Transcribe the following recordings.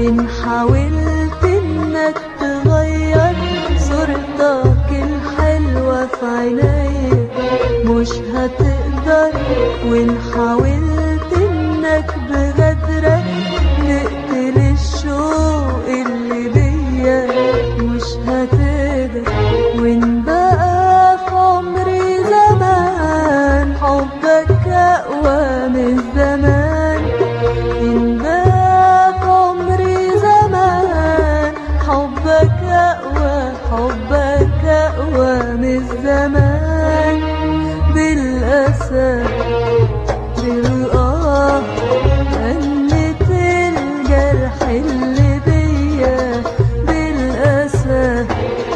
وإن حاولت إنك تغير صورتك الحلوة في عينيا مش هتقدر وإن حاولت إنك بغدرك تقتل الشوق اللي بيا مش هتقدر وإن بقى في عمري زمان حبك أقوى من زمان إن بقى في عمري زمان حبك أقوى حبك أقوى من زمان بالأسف بالآه أنت الجرح اللي بيا بالأسف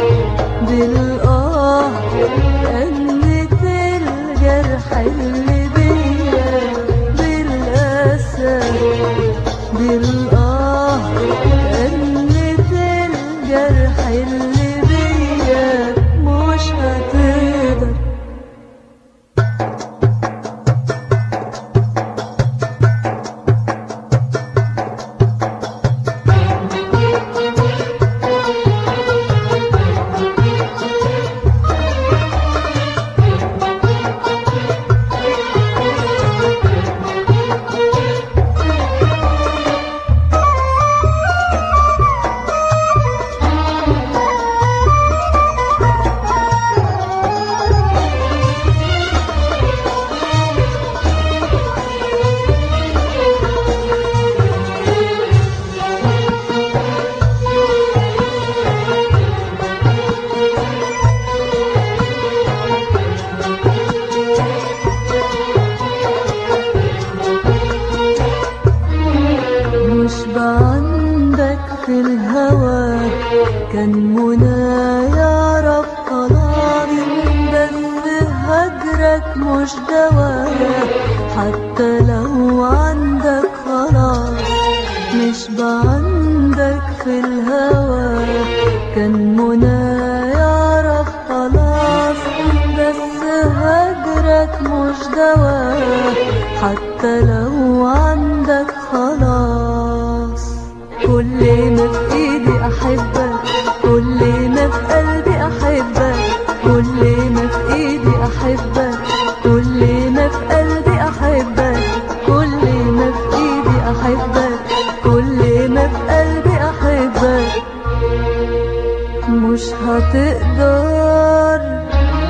بالآه أنت الجرح اللي بيا بالأسف بالآه أنت الجرح اللي بيا مش هتقدر مش بعندك في الهوى كان منى يعرف خلاص بس هجرك مش دواء حتى لو عندك خلاص مش بعندك في الهوى كان منى يعرف خلاص بس هجرك مش دواء حتى لو عندك خلاص كل ما في ايدي احبك كل ما في قلبي احبك كل ما في ايدي احبك كل ما في قلبي احبك كل ما في ايدي احبك كل ما في قلبي احبك مش هتقدر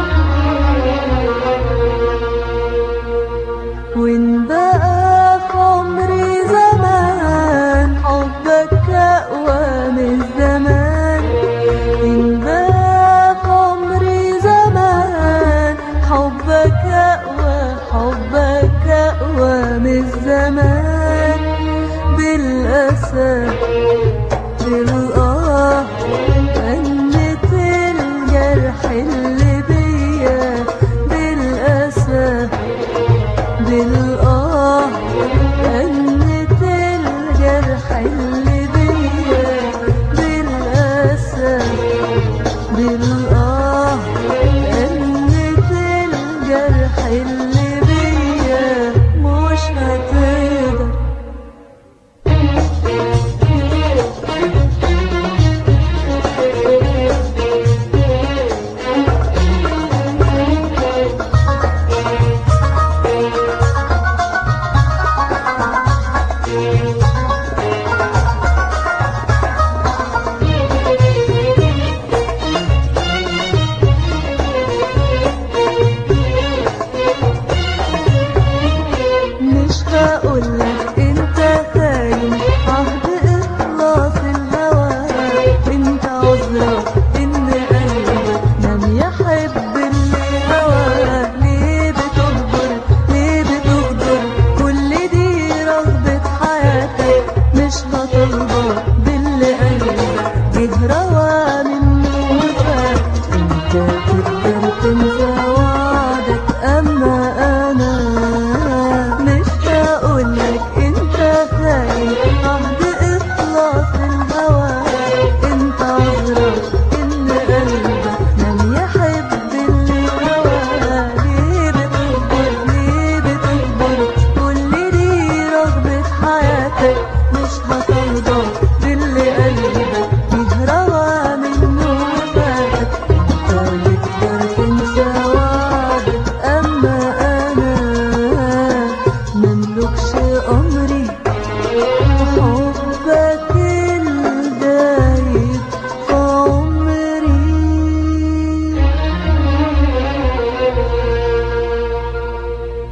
وإن بقى في عمري زمان حبك أقوى من زمان إن بقى في عمري زمان حبك أقوى حبك أقوى من زمان بالأسف بالآه أنت الجرح اللي بيا بالأسف بالآه أنت الجرح اللي بيا بالأسف بالآه أنت الجرح اللي بيا مش هتقدر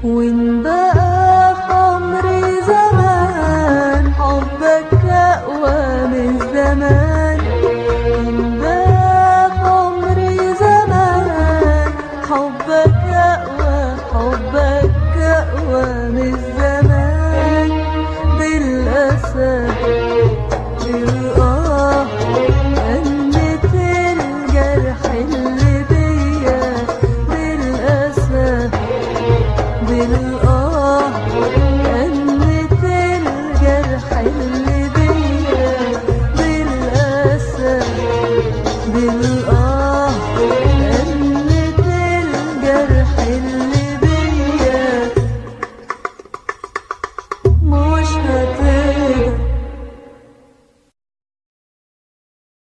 وإن بقى في عمري زمان حبك أقوى من زمان إن بقى في عمري زمان حبك أقوى حبك أقوى من زمان بالأسف بالآه أنت الجرح اللي بيا بالأسف بالآه أنت الجرح اللي بيا بالأسف بالآه